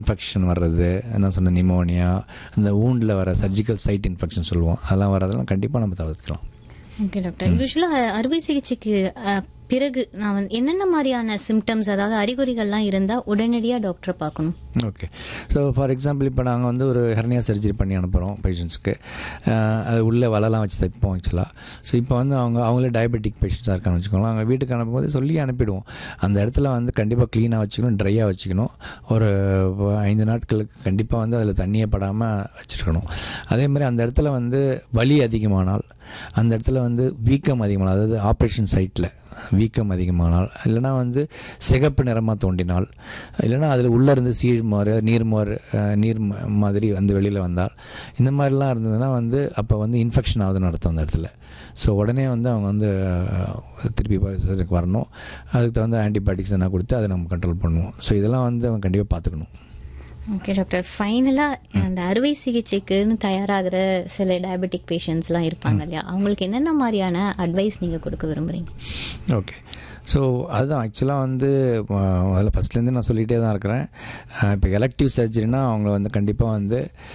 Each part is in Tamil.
இன்ஃபெக்ஷன் வர்றது நான் சொன்ன நிமோனியா அந்த ஊண்டில் வர சர்ஜிக்கல் சைட் இன்ஃபெக்ஷன் சொல்லுவோம் அதெல்லாம் வரதெல்லாம் கண்டிப்பாக நம்ம தவிர்க்கலாம் ஓகே டாக்டர் யூஸ்வலாக அறுவை சிகிச்சைக்கு அஹ், பிறகு நான் வந்து என்னென்ன மாதிரியான சிம்டம்ஸ் அதாவது அறிகுறிகள்லாம் இருந்தால் உடனடியாக டாக்டரை பார்க்கணும் ஓகே ஸோ ஃபார் எக்ஸாம்பிள் இப்போ நாங்கள் வந்து ஒரு ஹெர்னியா சர்ஜரி பண்ணி அனுப்புகிறோம் பேஷண்ட்ஸ்க்கு அது உள்ளே வலைலாம் வச்சு தைப்போம் ஆக்சுவலாக ஸோ இப்போ வந்து அவங்க அவங்களே டயபெட்டிக் பேஷண்ட்ஸாக இருக்கான்னு வச்சுக்கோங்களேன் அவங்க வீட்டுக்கு அனுப்பும்போது சொல்லி அனுப்பிடுவோம் அந்த இடத்துல வந்து கண்டிப்பாக க்ளீனாக வச்சுக்கணும் ட்ரையாக வச்சுக்கணும் ஒரு ஐந்து நாட்களுக்கு கண்டிப்பாக வந்து அதில் தண்ணியே படாமல் வச்சுருக்கணும் அதே மாதிரி அந்த இடத்துல வந்து வலி அதிகமானால் அந்த இடத்துல வந்து வீக்கம் அதிகமானால் அதாவது ஆப்ரேஷன் சைட்டில் வீக்கம் அதிகமானால் இல்லைனா வந்து சிகப்பு நிறமாக தோண்டினால் இல்லைனா அதில் உள்ளே இருந்து சீழ்மாறு நீர்மாறு அஹ், நீர் ம- மாதிரி வந்து வெளியில் வந்தால் இந்த மாதிரிலாம் இருந்ததுன்னா வந்து அப்போ வந்து இன்ஃபெக்ஷன் ஆகுதுன்னு அர்த்தம் அந்த இடத்துல ஸோ உடனே வந்து அவங்க வந்து அஹ், திருப்பி பரிசோதனைக்கு வரணும் அதுக்கு தகுந்த ஆன்டிபயோட்டிக்ஸ் என்ன கொடுத்து அதை நம்ம கண்ட்ரோல் பண்ணுவோம் ஸோ இதெல்லாம் வந்து அவங்க கண்டிப்பாக பார்த்துக்கணும் ஓகே டாக்டர் ஃபைனலாக அந்த அறுவை சிகிச்சைக்குன்னு தயாராகிற சில டயபெட்டிக் பேஷண்ட்ஸ்லாம் இருப்பாங்க இல்லையா அவங்களுக்கு என்னென்ன மாதிரியான அட்வைஸ் நீங்கள் கொடுக்க விரும்புகிறீங்க ஓகே ஸோ அதுதான் ஆக்சுவலாக வந்து அஹ், அதில் ஃபஸ்ட்லேருந்து நான் சொல்லிகிட்டே தான் இருக்கிறேன் அஹ், இப்போ எலக்டிவ் சர்ஜரினா அவங்க வந்து கண்டிப்பாக வந்து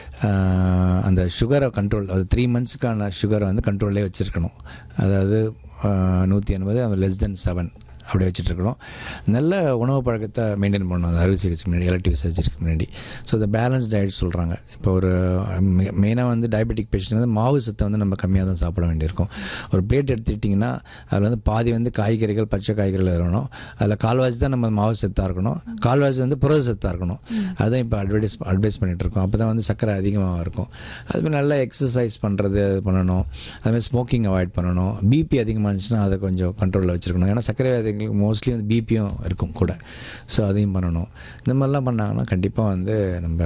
அஹ், அந்த சுகரை கண்ட்ரோல் அது த்ரீ மந்த்ஸ்க்கான சுகரை வந்து கண்ட்ரோல்லே வச்சுருக்கணும் அதாவது நூற்றி எண்பது லெஸ் தென் செவன் அப்படி வச்சுட்டு இருக்கிறோம் நல்ல உணவு பழக்கத்தை மெயின்டைன் பண்ணணும் அந்த அறுவை சிகிச்சை முன்னாடி எலக்டிவ் சர்ஜரிக்கு முன்னாடி ஸோ இந்த பேலன்ஸ் டயட் சொல்கிறாங்க இப்போ ஒரு மெயினாக வந்து டயபெட்டிக் பேஷண்ட் வந்து மாவு சத்தை வந்து நம்ம கம்மியாக தான் சாப்பிட வேண்டியிருக்கும் ஒரு பிளேட் எடுத்துக்கிட்டிங்கன்னா அதில் வந்து பாதி வந்து காய்கறிகள் பச்சை காய்கறிகள் இருக்கணும் அதில் கால்வாசி தான் நம்ம மாவு சத்தாக இருக்கணும் கால்வாசி வந்து புரத சத்தாக இருக்கணும் அதான் இப்போ அட்வைஸ் அட்வைஸ் பண்ணிட்டு இருக்கோம் அப்போ தான் வந்து சர்க்கரை அதிகமாக இருக்கும் அதுமாதிரி நல்லா எக்ஸசைஸ் பண்ணுறது அது பண்ணணும் அதுமாதிரி ஸ்மோக்கிங் அவாய்ட் பண்ணணும் பிபி அதிகமாக இருந்துச்சுன்னா அதை கொஞ்சம் கண்ட்ரோலில் வச்சுருக்கணும் ஏன்னா சர்க்கரை வியாதிகளுக்கு மோஸ்ட்லி வந்து பிபியும் இருக்கும் கூட ஸோ அதையும் பண்ணணும் இந்த மாதிரிலாம் பண்ணாங்கன்னா கண்டிப்பாக வந்து நம்ம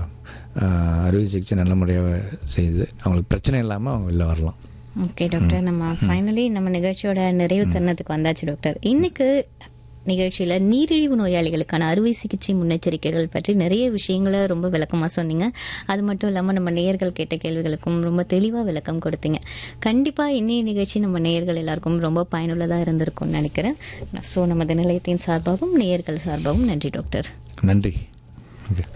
ஆஹ், அறுவை சிகிச்சை நல்ல முறையாக செய்து அவங்களுக்கு பிரச்சனை இல்லாமல் அவங்க வெளில வரலாம் ஓகே டாக்டர் நம்ம ஃபைனலி நம்ம நிகழ்ச்சியோட நிறைவு தருணத்துக்கு வந்தாச்சு டாக்டர் இன்னைக்கு நிகழ்ச்சியில் நீரிழிவு நோயாளிகளுக்கான அறுவை சிகிச்சை முன்னெச்சரிக்கைகள் பற்றி நிறைய விஷயங்களை ரொம்ப விளக்கமாக சொன்னீங்க அது மட்டும் இல்லாமல் நம்ம நேயர்கள் கேட்ட கேள்விகளுக்கும் ரொம்ப தெளிவாக விளக்கம் கொடுத்தீங்க கண்டிப்பாக இன்னைய நிகழ்ச்சி நம்ம நேயர்கள் எல்லாருக்கும் ரொம்ப பயனுள்ளதாக இருந்திருக்கும்னு நினைக்கிறேன் ஸோ நமது நிலையத்தின் சார்பாகவும் நேயர்கள் சார்பாகவும் நன்றி டாக்டர் நன்றி ஓகே